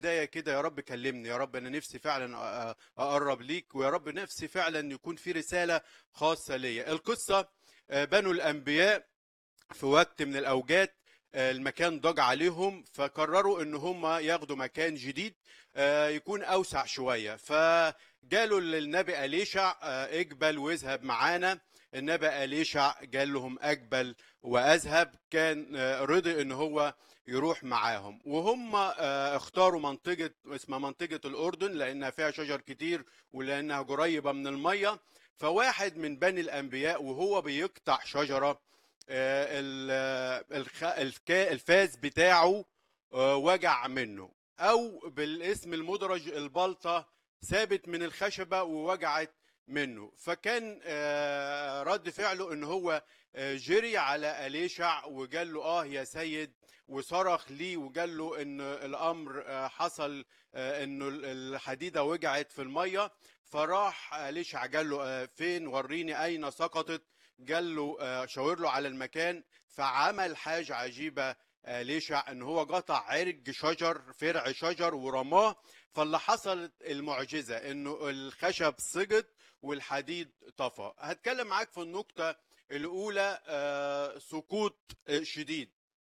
البداية كده يا رب كلمني يا رب أنا نفسي فعلا أ- أ- أقرب ليك ويا رب نفسي فعلا يكون في رسالة خاصة ليا القصة آه، بنو الأنبياء في وقت من الأوجات آه، المكان ضاق عليهم فقرروا ان هم ياخدوا مكان جديد آه، يكون اوسع شويه فقالوا للنبي اليشع آه، اقبل واذهب معانا النبي اليشع قال لهم اقبل واذهب كان آه، رضي ان هو يروح معاهم وهم آه، اختاروا منطقه اسمها منطقه الاردن لانها فيها شجر كتير ولانها قريبه من الميه فواحد من بني الانبياء وهو بيقطع شجره آه، ال- الخ- الفكا- الفاس بتاعه آه، وجع منه او بالاسم المدرج البلطه ثابت من الخشبه ووجعت منه فكان آه، رد فعله ان هو آه، جري على اليشع وقال له اه يا سيد وصرخ ليه وقال له ان الامر آه، حصل آه، انه الحديده وجعت في الميه فراح اليشع قال له آه، فين وريني اين سقطت قال له آه، شاور له على المكان فعمل حاجه عجيبه آه، ليشع ان هو قطع عرج شجر فرع شجر ورماه فاللي حصلت المعجزه انه الخشب سقط والحديد طفى هتكلم معاك في النقطه الاولى آه، سقوط آه، شديد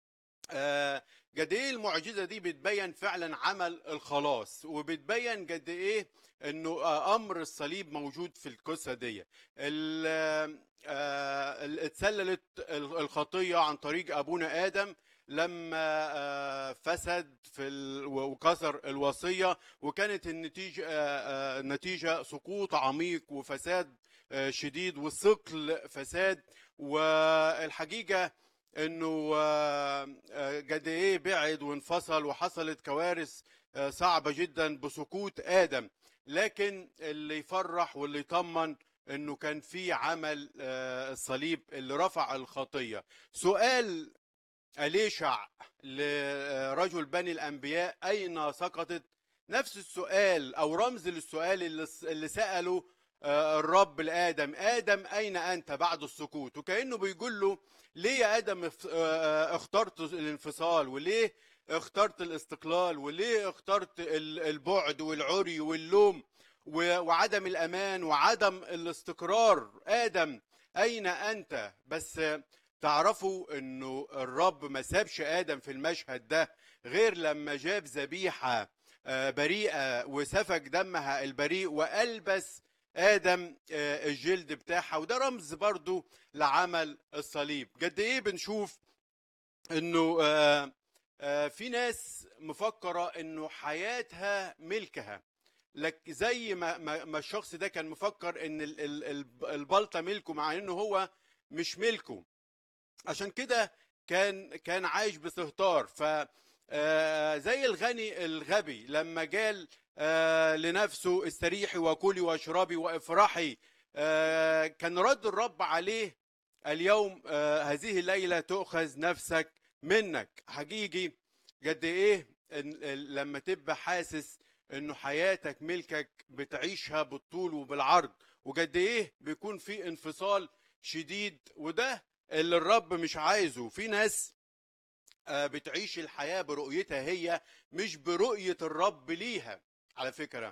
آه، قد ايه المعجزه دي بتبين فعلا عمل الخلاص وبتبين قد ايه انه آه، امر الصليب موجود في القصه دي ال- آه، ال- اتسللت ال- الخطيه عن طريق ابونا ادم لما آه، فسد في ال- وكسر الوصيه وكانت النتيجه آه، آه، نتيجه سقوط عميق وفساد آه، شديد وثقل فساد والحقيقه انه آه، آه، قد ايه بعد وانفصل وحصلت كوارث آه، صعبه جدا بسقوط ادم لكن اللي يفرح واللي يطمن انه كان في عمل آه، الصليب اللي رفع الخطيه سؤال أليشع لرجل بني الأنبياء أين سقطت نفس السؤال أو رمز للسؤال اللي اللي سأله آه، الرب لآدم آدم أين أنت بعد السقوط وكأنه بيقول له ليه يا آدم اف- آه، اخترت الانفصال وليه اخترت الاستقلال وليه اخترت ال- البعد والعري واللوم و- وعدم الأمان وعدم الاستقرار آدم أين أنت بس آه، تعرفوا انه الرب ما سابش ادم في المشهد ده غير لما جاب ذبيحه آه، بريئه وسفك دمها البريء والبس ادم آه، الجلد بتاعها وده رمز برضو لعمل الصليب قد ايه بنشوف انه آه، آه، في ناس مفكره انه حياتها ملكها لك زي ما ما ما الشخص ده كان مفكر ان ال- ال- ال- البلطه ملكه مع انه هو مش ملكه عشان كده كان كان عايش باستهتار ف آه، زي الغني الغبي لما قال آه، لنفسه استريحي وكلي واشربي وافرحي آه، كان رد الرب عليه اليوم آه، هذه الليله تؤخذ نفسك منك حقيقي قد ايه إن- لما تبقى حاسس انه حياتك ملكك بتعيشها بالطول وبالعرض وقد ايه بيكون في انفصال شديد وده اللي الرب مش عايزه في ناس آه، بتعيش الحياة برؤيتها هي مش برؤية الرب ليها على فكرة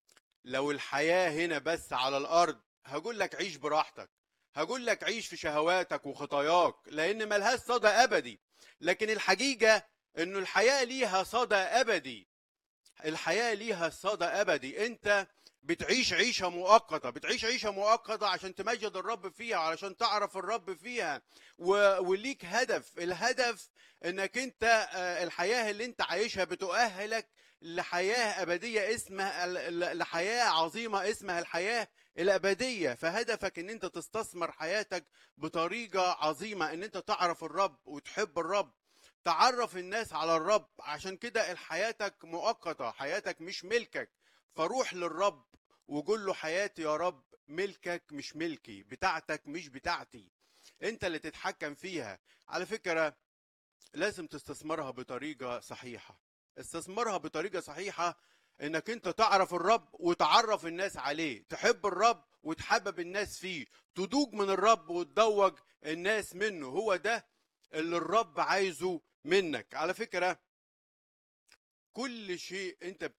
لو الحياة هنا بس على الأرض هقول لك عيش براحتك هقول لك عيش في شهواتك وخطاياك لأن ملهاش صدى أبدي لكن الحقيقة إنه الحياة ليها صدى أبدي الحياة ليها صدى أبدي أنت بتعيش عيشة مؤقتة بتعيش عيشة مؤقتة عشان تمجد الرب فيها علشان تعرف الرب فيها و... وليك هدف الهدف انك انت آه، الحياة اللي انت عايشها بتؤهلك لحياة أبدية اسمها ل- ل- لحياة عظيمة اسمها الحياة الأبدية فهدفك ان انت تستثمر حياتك بطريقة عظيمة ان انت تعرف الرب وتحب الرب تعرف الناس على الرب عشان كده حياتك مؤقتة حياتك مش ملكك فروح للرب وقول له حياتي يا رب ملكك مش ملكي بتاعتك مش بتاعتي انت اللي تتحكم فيها على فكرة لازم تستثمرها بطريقة صحيحة استثمرها بطريقة صحيحة انك انت تعرف الرب وتعرف الناس عليه تحب الرب وتحبب الناس فيه تدوق من الرب وتدوج الناس منه هو ده اللي الرب عايزه منك على فكرة كل شيء انت